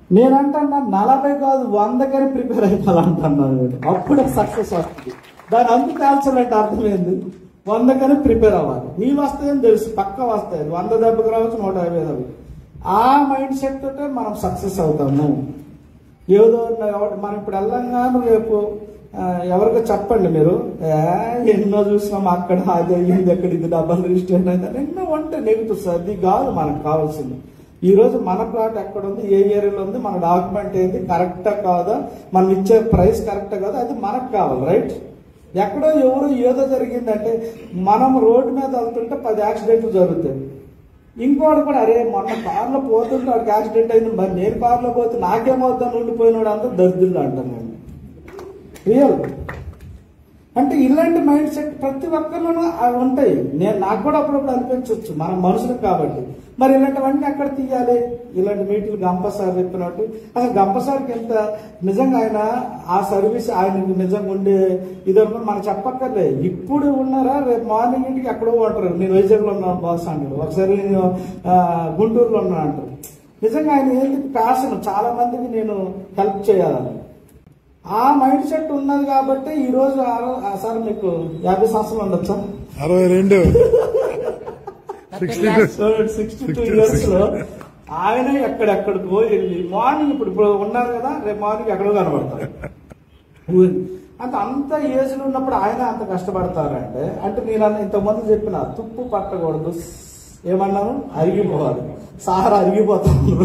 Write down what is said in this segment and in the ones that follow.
నేనంటున్నా నలభై కాదు వందకని ప్రిపేర్ అయిపోవాలంటున్నాను నేను. అప్పుడే సక్సెస్ వస్తుంది దాని అంత తేల్చాలంటే అర్థమైంది వందకని ప్రిపేర్ అవ్వాలి నీళ్ళు వస్తాయని తెలుసు పక్క వస్తాయి వంద దెబ్బకి రావచ్చు నూట యాభై దెబ్బకి ఆ మైండ్ సెట్ తోటే మనం సక్సెస్ అవుతాము ఏదో ఎవరు- మనం ఇప్పుడు వెళ్ళంగానే రేపు ఆ, ఎవరికో చెప్పండి మీరు "ఏ, ఎన్నో చూసినాం అక్కడ అది అయ్యింది అక్కడ ఇది డబ్బులు రిజిస్ట్రేషన్ అయింది ఎన్నో ఉంటాయి నెగిటివ్స్ అది కాదు మనకు కావాల్సింది ఈ రోజు మన ప్లాట్ ఎక్కడ ఉంది ఏ ఏరియాలో ఉంది మన డాక్యుమెంట్ ఏంది కరెక్టా కాదా మనం ఇచ్చే ప్రైస్ కరెక్టా కాదా అది మనకు కావాలి రైట్ ఎక్కడో ఎవరో ఏదో జరిగిందంటే మనం రోడ్డు మీద వెళ్తుంటే పది యాక్సిడెంట్లు జరుగుతాయి ఇంకోటి కూడా అరే మొన్న కార్లో పోతుంటే వాడికి యాక్సిడెంట్ అయింది మరి నేను కార్లో పోతే నాకేమవుతాను ఉండిపోయినాడు అంతా దరిద్రులు అంటాను నేను రియల్ అంటే ఇలాంటి మైండ్ సెట్ ప్రతి ఒక్కరిలోనూ అవి ఉంటాయి నేను నాకు కూడా అప్పుడప్పుడు అనిపించవచ్చు మనం మనుషులు కాబట్టి మరి ఇలాంటివన్నీ ఎక్కడ తీయాలి ఇలాంటి మీటింగ్ గంప సార్ చెప్పినట్టు అసలు గంప సార్కి ఎంత నిజంగా ఆయన ఆ సర్వీస్ ఆయనకి నిజంగా ఉండే ఇది అనుకుని మనం చెప్పక్కర్లే ఇప్పుడు ఉన్నారా రేపు మార్నింగ్ ఇంటికి ఎక్కడో ఉంటారు నేను వైజాగ్లో ఉన్నాను బాస్ అంటాడు ఒకసారి నేను ఆ, గుంటూరులో ఉన్నాను అంటారు నిజంగా ఆయన ఏంటి ప్యాషన్ చాలా మందికి నేను హెల్ప్ చేయాలని ఆ మైండ్ సెట్ ఉన్నది కాబట్టి ఈ రోజు ఆ- ఆ సార్ మీకు యాభై సంవత్సరాలు ఉండొచ్చా అరవై రెండు sixty two sixty two years లో ఆయన ఎక్కడెక్కడికో వెళ్ళి మార్నింగ్ ఇప్పుడు ఇప్పుడు ఉన్నారు కదా రేపు మార్నింగ్ ఎక్కడో కనబడతారు ఊరి- అంత అంత ఏజ్ లో ఉన్నప్పుడు ఆయన అంత కష్టపడతారంటే అంటే నేను అన్న ఇంతకుముందు చెప్పిన తుప్పు పట్టకూడదు ఏమన్నాను అరిగిపోవాలి సార్ అరిగిపోతాను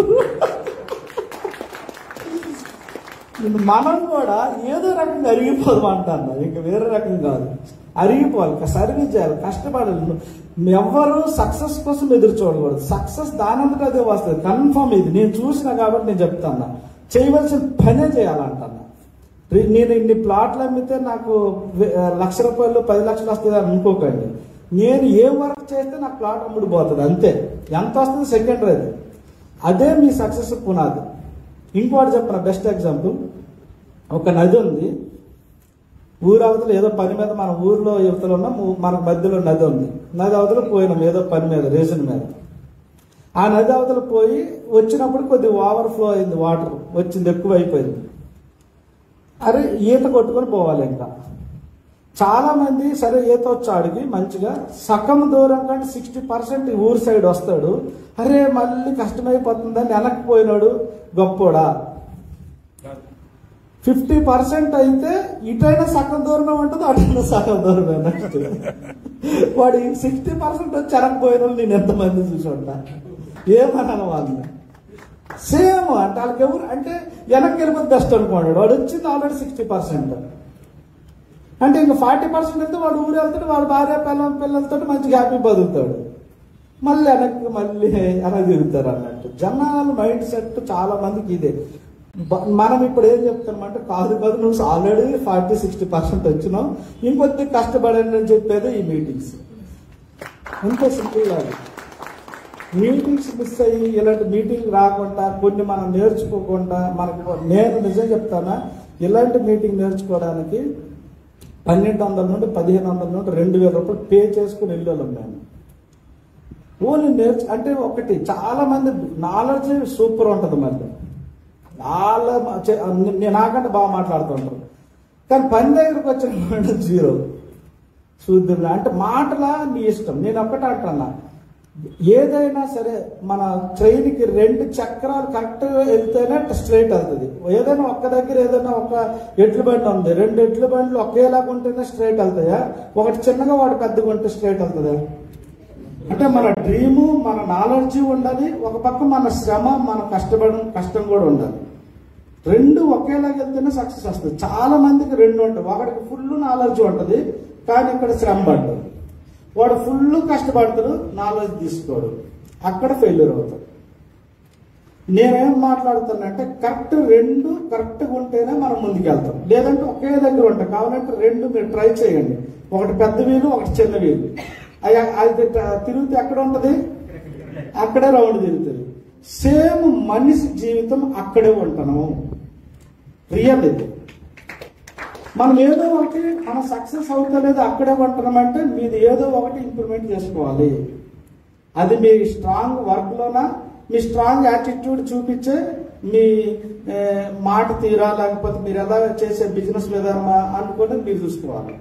మనం కూడా ఏదో రకంగా అరిగిపోదాం అంటాను ఇంకా వేరే రకం కాదు అరిగిపోవాలి సర్వీస్ చేయాలి కష్టపడాలి ఎవరు సక్సెస్ కోసం ఎదురు చూడకూడదు సక్సెస్ దానంతట అదే వస్తుంది కన్ఫర్మ్ ఇది నేను చూసిన కాబట్టి నేను చెప్తాను చేయవలసిన పనే చేయాలంటున్నా రి- నేను ఇన్ని ప్లాట్లు అమ్మితే నాకు వె- లక్ష రూపాయలు పది లక్షలు వస్తుంది అని అనుకోకండి నేను ఏ వర్క్ చేస్తే నాకు ప్లాట్ అమ్ముడు పోతుంది అంతే ఎంత వస్తుంది సెకండరీ అది అదే మీ సక్సెస్ పునాది ఇంకోటి చెప్పిన బెస్ట్ ఎగ్జాంపుల్ ఒక నది ఉంది ఊరు అవతల ఏదో పని మీద మన ఊర్లో యువతల ఉన్నాం ఊ- మనకు మధ్యలో నది ఉంది నది అవతల పోయినాం ఏదో పని మీద రీజన్ మీద ఆ నది అవతల పోయి వచ్చినప్పుడు కొద్దిగా ఓవర్ ఫ్లో అయింది వాటర్ వచ్చింది ఎక్కువ అయిపోయింది అరే ఈత కొట్టుకొని పోవాలి ఇంకా చాలా మంది సరే ఈత వచ్చి ఆడికి మంచిగా సగం దూరం కంటే సిక్స్టీ పర్సెంట్ ఊరు సైడ్ వస్తాడు అరే మళ్ళీ కష్టమైపోతుందని వెనక్కి పోయినాడు గొప్పోడా ఫిఫ్టీ పర్సెంట్ అయితే ఇటైనా సగం దూరమే ఉంటుంది అటైనా సగం దూరమే నెక్స్ట్ వాడు సిక్స్టీ పర్సెంట్ వచ్చి వెనక్కిపోయిన వాళ్ళు నేను ఎంతమంది చూసి ఉంటా ఏమన్నాను వాళ్ళని సేమ్ అంటే వాళ్ళకి ఎవరు అంటే వెనక్కి వెళ్ళిపోతే బెస్ట్ అనుకున్నాడు వాడు వచ్చింది ఆల్రెడీ సిక్స్టీ పర్సెంట్ అంటే ఇంకా ఫార్టీ పర్సెంట్ అయితే వాడు ఊరు వెళ్తాడు వాడు భార్య పిల్లల పిల్లలతో మంచిగా హ్యాపీ బతుకుతాడు మళ్ళీ వెనక్కి మళ్ళీ అలా తిరుగుతారు అన్నట్టు జనాల మైండ్ సెట్ చాలా మందికి ఇదే బ- మనం ఇప్పుడు ఏం చెప్తున్నామంటే కాదు కాదు నువ్వు ఆల్రెడీ ఫార్టీ సిక్స్టీ పర్సెంట్ వచ్చినావు ఇంకొద్ది కష్టపడండి అని చెప్పేది ఈ మీటింగ్స్ అంతే సింపుల్ అది మీటింగ్స్ మిస్ అయ్యి ఇలాంటి మీటింగ్ రాకుండా కొన్ని మనం నేర్చుకోకుండా మనకు నేను నిజం చెప్తానా ఇలాంటి మీటింగ్ నేర్చుకోవడానికి పన్నెండు వందల నుండి పదిహేను వందల నుండి రెండు వేల రూపాయలు పే చేసుకుని వెళ్ళాను నేను ఓన్లీ నేర్చు అంటే ఒకటి చాలా మంది నాలెడ్జ్ సూపర్ ఉంటుంది మళ్ళీ చాలా మ- చే- నేను నాకంటే బాగా మాట్లాడుతుంటారు కానీ పని దగ్గరకు వచ్చిన జీరో శూద్రులు అంటే మాటలా నీ ఇష్టం నేను ఒక్కటే అంటున్నా ఏదైనా సరే మన ట్రైన్కి రెండు చక్రాలు కరెక్ట్ వెళ్తేనే స్ట్రైట్ వెళ్తుంది ఏదైనా ఒక్క దగ్గర ఏదైనా ఒక ఎడ్ల బండి ఉంది రెండు ఎడ్ల బండ్లు ఒకేలాగా ఉంటేనే స్ట్రైట్ వెళ్తాయా ఒకటి చిన్నగా వాడు పెద్దగా ఉంటే స్ట్రైట్ వెళ్తుందా అంటే మన డ్రీము మన నాలెడ్జ్ ఉండాలి ఒక పక్క మన శ్రమ మన కష్టపడడం కష్టం కూడా ఉండాలి రెండు ఒకేలాగా వెళ్తేనే సక్సెస్ వస్తుంది చాలా మందికి రెండు ఉంటాయి ఒకడికి ఫుల్ నాలెడ్జ్ ఉంటుంది కానీ ఇక్కడ శ్రమ పడ్డాడు వాడు ఫుల్ కష్టపడతాడు నాలెడ్జ్ తీసుకోడు అక్కడ ఫెయిల్యూర్ అవుతాడు నేనేం మాట్లాడుతానంటే కరెక్ట్ రెండు కరెక్ట్గా ఉంటేనే మనం ముందుకెళ్తాం లేదంటే ఒకే దగ్గర ఉంటాం కావాలంటే రెండు మీరు ట్రై చేయండి ఒకటి పెద్ద వీలు ఒకటి చిన్న వీలు అయ్యా అది ట- తిరిగితే ఎక్కడ ఉంటది అక్కడే రౌండ్ తిరుగుతుంది సేమ్ మనిషి జీవితం అక్కడే ఉంటాను రియల్ ఇది మనం ఏదో ఒకటి మన సక్సెస్ అవుతలేదు అక్కడే ఉంటున్నామంటే మీది ఏదో ఒకటి ఇంప్రూవ్మెంట్ చేసుకోవాలి అది మీ స్ట్రాంగ్ వర్క్ లోనా మీ స్ట్రాంగ్ యాటిట్యూడ్ చూపించే మీ ఏ, మాట తీరా లేకపోతే మీరు ఎలా చేసే బిజినెస్ విధానమా అనుకుని మీరు చూసుకోవాలి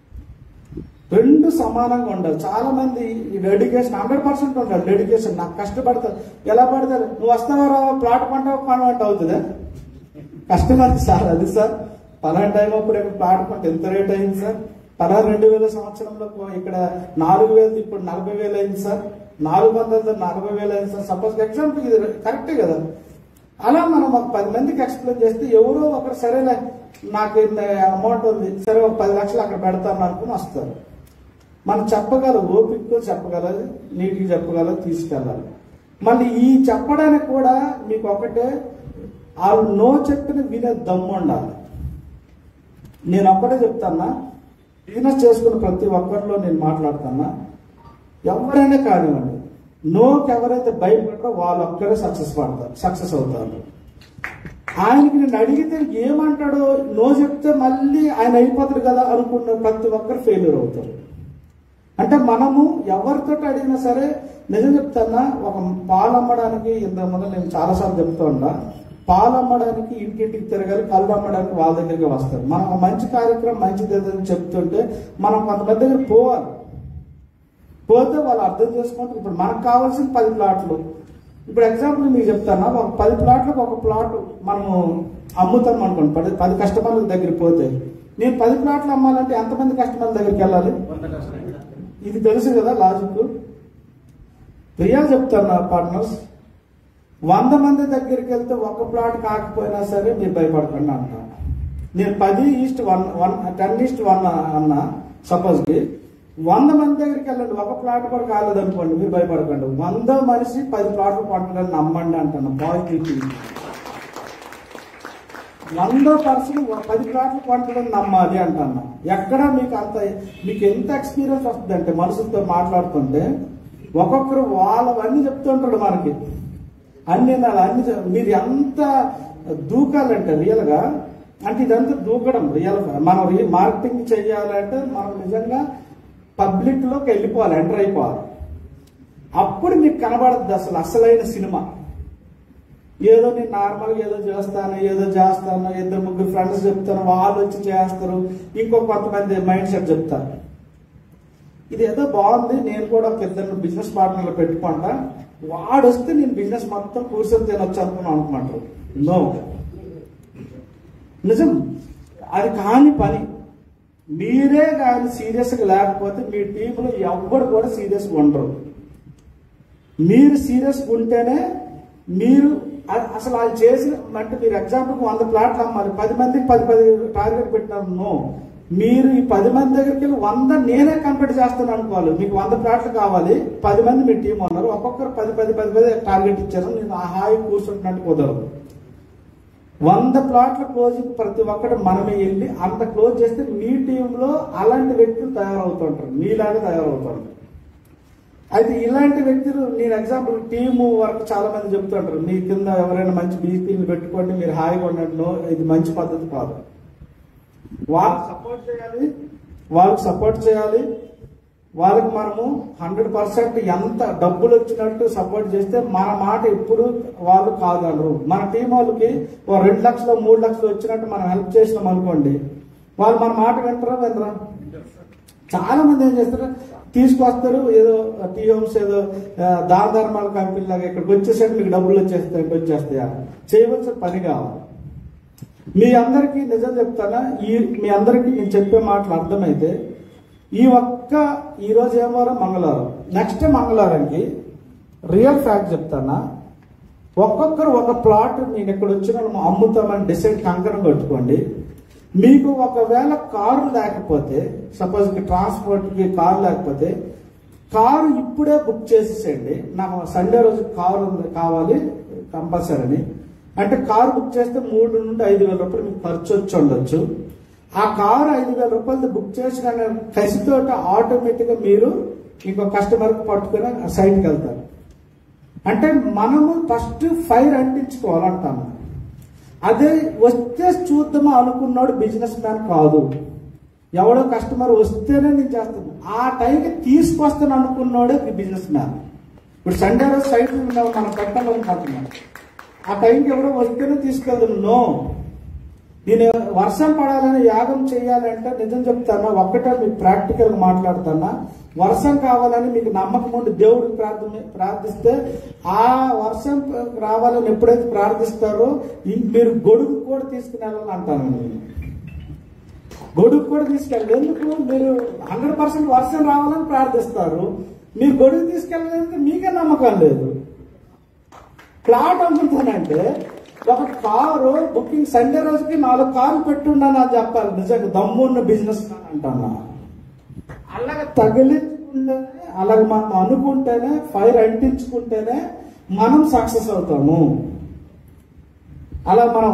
రెండు సమానంగా ఉండాలి చాలా మంది ఈ డెడికేషన్ హండ్రెడ్ పర్సెంట్ ఉండాలి డెడికేషన్ నాకు కష్టపడతారు ఎలా పడతారు నువ్వు వస్తావారా ప్లాట్ పంట కాన్వెంట్ అవుతుందా కస్టమర్ సార్ అది సార్ పలానా టైం అప్పుడు ఇక్కడ ప్లాట్ పంట ఎంత రేట్ అయింది సార్ పలానా రెండు వేల సంవత్సరంలో కో- ఇక్కడ నాలుగు వేలు ఇప్పుడు నలభై వేలు అయింది సార్ నాలుగు వందల నలభై వేలు అయింది సార్ సపోజ్ ఎగ్జాంపుల్ ఇది కరెక్టే కదా అలా మనం ఒక పది మందికి ఎక్స్ప్లెయిన్ చేస్తే ఎవరో ఒకరు సరేలే నాకు అమౌంట్ ఉంది సరే ఒక పది లక్షలు అక్కడ పెడతాను అనుకుని వస్తారు మనం చెప్పగల ఓపికతో చెప్పగలది నీటికి చెప్పగల తీసుకెళ్ళాలి మళ్ళీ ఈ చెప్పడానికి కూడా మీకు ఒకటే వాళ్ళు నో చెప్పిన వినే దమ్ము ఉండాలి నేను ఒక్కటే చెప్తానా బిజినెస్ చేసుకున్న ప్రతి ఒక్కరిలో నేను మాట్లాడుతున్నా ఎవరైనా కానివ్వండి నోకి ఎవరైతే భయపడరో వాళ్ళు ఒక్కరే సక్సెస్ పడతారు సక్సెస్ అవుతారు ఆయనకి నేను అడిగితే ఏమంటాడో నో చెప్తే మళ్ళీ ఆయన అయిపోతాడు కదా అనుకున్న ప్రతి ఒక్కరు ఫెయిల్యూర్ అవుతారు అంటే మనము ఎవరితో అడిగినా సరే నిజం చెప్తానా ఒక పాలు అమ్మడానికి ఇంతకుముందు నేను చాలాసార్లు చెప్తూ ఉన్నా పాలు అమ్మడానికి ఇంటింటికి తిరగాలి కళ్ళు అమ్మడానికి వాళ్ళ దగ్గరికి వస్తారు మనం ఒక మంచి కార్యక్రమం మంచిది ఏదని చెప్తుంటే మనం కొంతమంది దగ్గర పోవాలి పోతే వాళ్ళు అర్థం చేసుకుంటారు ఇప్పుడు మనకు కావాల్సిన పది ప్లాట్లు ఇప్పుడు ఎగ్జాంపుల్ మీకు చెప్తాను ఒక పది ప్లాట్లకు ఒక ప్లాట్ మనము అమ్ముతాం అనుకోండి పది పది కస్టమర్ల దగ్గరికి పోతే నేను పది ప్లాట్లు అమ్మాలంటే ఎంతమంది కస్టమర్ల దగ్గరికి వెళ్ళాలి ఇది తెలుసు కదా లాజిక్ రియల్ చెప్తాను పార్ట్నర్స్ వంద మంది దగ్గరికి వెళ్తే ఒక ప్లాట్ కాకపోయినా సరే మీరు భయపడకండి అంటాను నేను పది east one one ten east one అన్నా సపోజ్కి వంద మంది దగ్గరికి వెళ్ళండి ఒక ప్లాట్ కూడా కాలేదు అనుకోండి మీరు భయపడకండి వంద మనిషి పది ప్లాట్లు కొంటాడని నమ్మండి అంటాను బాయ్ వంద పర్సెంట్ పది ప్లాట్లు కొంటాడని నమ్మాలి అంటున్నా ఎక్కడ మీకు అంత మీకు ఎంత ఎక్స్పీరియన్స్ వస్తుంది అంటే మనుషులతో మాట్లాడుతుంటే ఒక్కొక్కరు వాళ్ళవన్నీ చెప్తుంటాడు మనకి అన్ని నెల అన్ని చె- మీరు ఎంత దూకాలంటే రియల్ గా అంటే ఇదంతా దూకడం రియల్ గా మనం రి- మార్కెటింగ్ చేయాలంటే మనం నిజంగా పబ్లిక్ లోకి వెళ్ళిపోవాలి ఎంటర్ అయిపోవాలి అప్పుడు మీకు కనబడద్దు అసలు అసలైన సినిమా ఏదో నేను నార్మల్గా ఏదో చేస్తాను ఏదో చేస్తాను ఇద్దరు ముగ్గురు ఫ్రెండ్స్ చెప్తాను వాళ్ళు వచ్చి చేస్తారు ఇంకో కొంతమంది మైండ్ సెట్ చెప్తారు ఇది ఏదో బాగుంది నేను కూడా ఒక ఇద్దరు బిజినెస్ పార్ట్నర్లు పెట్టుకుంటా వాడు వస్తే నేను బిజినెస్ మొత్తం కూర్చొని తినొచ్చు అనుకున్నాను అనుకుంటారు నో నిజం అది కాని పని మీరే కానీ సీరియస్గా లేకపోతే మీ టీంలో ఎవ్వరు కూడా సీరియస్గా ఉండరు మీరు సీరియస్గా ఉంటేనే మీరు అ- అసలు అది చేసిన అంటే మీరు ఎగ్జాంపుల్కి వంద ప్లాట్లు అమ్మాలి పది మందికి పది పది టార్గెట్ పెట్టినారు నో మీరు ఈ పది మంది దగ్గరికి వెళ్ళి వంద నేనే కంప్లీట్ చేస్తాను అనుకోవాలి మీకు వంద ప్లాట్లు కావాలి పది మంది మీ టీం ఉన్నారు ఒక్కొక్కరు పది పది పది పది టార్గెట్ ఇచ్చారు నేను ఆ హాయి కూర్చుంటున్నట్టు కుదరదు వంద ప్లాట్ల క్లోజింగ్ ప్రతి ఒక్కటి మనమే వెళ్ళి అంత క్లోజ్ చేస్తే మీ టీంలో అలాంటి వ్యక్తులు తయారవుతుంటారు మీలాగా తయారవుతుంటారు అయితే ఇలాంటి వ్యక్తులు నేను ఎగ్జాంపుల్ టీము వర్క్ చాలా మంది చెప్తుంటారు మీ కింద ఎవరైనా మంచి బీపీలు పెట్టుకోండి మీరు హాయిగా ఉండండి నో ఇది మంచి పద్ధతి కాదు వాళ్ళకి సపోర్ట్ చేయాలి వాళ్ళకి సపోర్ట్ చేయాలి వాళ్ళకి మనము హండ్రెడ్ పర్సెంట్ ఎంత డబ్బులు వచ్చినట్టు సపోర్ట్ చేస్తే మన మాట ఎప్పుడు వాళ్ళు కాగలరు మన టీం వాళ్ళకి ఓ రెండు లక్షలు మూడు లక్షలు వచ్చినట్టు మనం హెల్ప్ చేసినాం అనుకోండి వాళ్ళు మన మాట వింటారా వినరా చాలా మంది ఏం చేస్తారు తీసుకొస్తారు ఏదో టీ హోమ్స్ ఏదో ఆ, దాన ధర్మాల కంపెనీ లాగా ఇక్కడికి వచ్చేసరికి మీకు డబ్బులు వచ్చేస్తాయి వచ్చేస్తాయా చేయవలసిన పని కావాలి మీ అందరికీ నిజం చెప్తానా ఈ మీ అందరికీ నేను చెప్పే మాటలు అర్థమైతే ఈ ఒక్క ఈ రోజు ఏం వారం మంగళవారం నెక్స్ట్ మంగళవారంకి రియల్ ఫ్యాక్ట్ చెప్తానా ఒక్కొక్కరు ఒక ప్లాట్ నేను ఇక్కడ వచ్చిన వాళ్ళు అమ్ముతామని డిసైడ్ కంకణం కట్టుకోండి మీకు ఒకవేళ కారు లేకపోతే సపోజ్ ట్రాన్స్పోర్ట్కి కారు లేకపోతే కారు ఇప్పుడే బుక్ చేసేసేయండి నాకు సండే రోజు కారు ఉంది కావాలి కంపల్సరీ అని అంటే కారు బుక్ చేస్తే మూడు నుండి ఐదు వేల రూపాయలు మీకు ఖర్చు వచ్చి ఉండొచ్చు ఆ కారు ఐదు వేల రూపాయలు బుక్ చేసిన కసితో ఆటోమేటిక్గా మీరు ఇంకో కస్టమర్కి పట్టుకుని ఆ సైట్కి వెళ్తారు అంటే మనము ఫస్ట్ ఫైర్ అంటించుకోవాలంటాను అదే వస్తే చూద్దామా అనుకున్నాడు బిజినెస్ మ్యాన్ కాదు ఎవడో కస్టమర్ వస్తేనే నేను చేస్తాను ఆ టైంకి తీసుకొస్తాను అనుకున్నాడే బిజినెస్ మ్యాన్ ఇప్పుడు సండే రోజు సైట్ మనం పెట్టాలనుకుంటున్నాం ఆ టైంకి ఎవడో వస్తేనే తీసుకెళ్దాం నో నేను వర్షం పడాలని యాగం చేయాలంటే నిజం చెప్తానా ఒక్కటే మీకు ప్రాక్టికల్ మాట్లాడుతానా వర్షం కావాలని మీకు నమ్మకం ఉండి దేవుడికి ప్రార్థన ప్రార్థిస్తే ఆ వర్షం రావాలని ఎప్పుడైతే ప్రార్థిస్తారో ఈ- మీరు గొడుగు కూడా తీసుకుని వెళ్ళాలని అంటాను నేను గొడుగు కూడా తీసుకెళ్ళండి ఎందుకు మీరు హండ్రెడ్ పర్సెంట్ వర్షం రావాలని ప్రార్థిస్తారు మీరు గొడుగు తీసుకెళ్ళాలంటే మీకే నమ్మకం లేదు ప్లాట్ అమ్ముతానంటే ఒక కారు బుకింగ్ సండే రోజుకి నాలుగు కార్లు పెట్టుండని అని చెప్పాలి నిజంగా దమ్మున్న బిజినెస్ అంటున్నా అలాగ తగిలించుకుంటేనే అలాగ మనం అనుకుంటేనే ఫైర్ అంటించుకుంటేనే మనం సక్సెస్ అవుతాము అలా మనం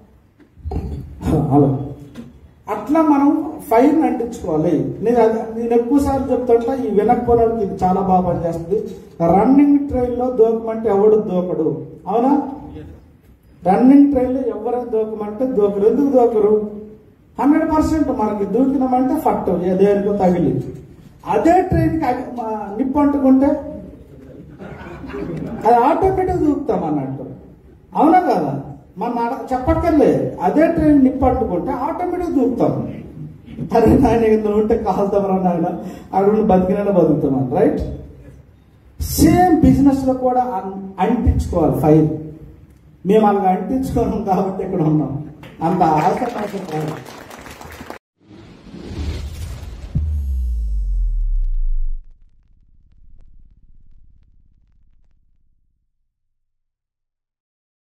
హలో అట్లా మనం ఫైర్ అంటించుకోవాలి నేను అది నేను ఎక్కువ సార్లు చెప్తుంటా ఈ వినకపోవడానికి ఇది చాలా బాగా పనిచేస్తుంది రన్నింగ్ ట్రైన్ లో దూకమంటే ఎవడు దూకడు అవునా రన్నింగ్ ట్రైన్ లో ఎవరు దూకమంటే దూకరు ఎందుకు దూకరు హండ్రెడ్ పర్సెంట్ మనకి దూకినామంటే ఫట్ దేనికో తగిలి అదే ట్రైన్ కి అగి- మా నిప్పు అంటుకుంటే అది ఆటోమేటిక్ దూకుతాం అన్నట్టు అవునా కదా మన అడ- చెప్పక్కర్లే అదే ట్రైన్ నిప్పు అంటుకుంటే ఆటోమేటిక్ దూకుతాం అరే నాయన ఇందులో ఉంటే కాలుతామరా నాయన అక్కడ బతికినా బతుకుతామని రైట్ సేమ్ బిజినెస్ లో కూడా అన్- అంటించుకోవాలి ఫైర్ మేము అలాగ అంటించుకోను కాబట్టి ఇక్కడ ఉన్నాం అంత ఆశ నాకు రాదు.